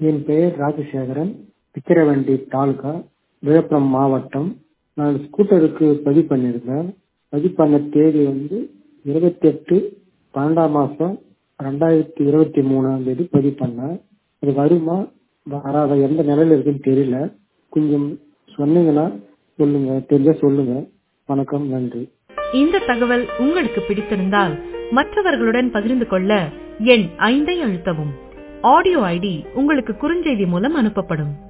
என் பெயர் ராஜசேகரன் விக்கிரவண்டி தாலுகா விழுப்புரம் மாவட்டம் நான் ஸ்கூட்டருக்கு பதிவு பண்ணியிருந்தேன் பதிவு பண்ண தேதி வந்து இருபத்தி எட்டு பன்னெண்டாம் மாதம் ரெண்டாயிரத்தி இருபத்தி மூணாம் தேதி பதிவு பண்ணேன் அது வருமா வராத எந்த நிலையில இருக்குன்னு தெரியல கொஞ்சம் சொன்னீங்கன்னா சொல்லுங்க தெரிஞ்சா சொல்லுங்க வணக்கம் நன்றி இந்த தகவல் உங்களுக்கு பிடித்திருந்தால் மற்றவர்களுடன் பகிர்ந்து கொள்ள எண் ஐந்தை அழுத்தவும் ஆடியோ ஐடி உங்களுக்கு குறுஞ்செய்தி மூலம் அனுப்பப்படும்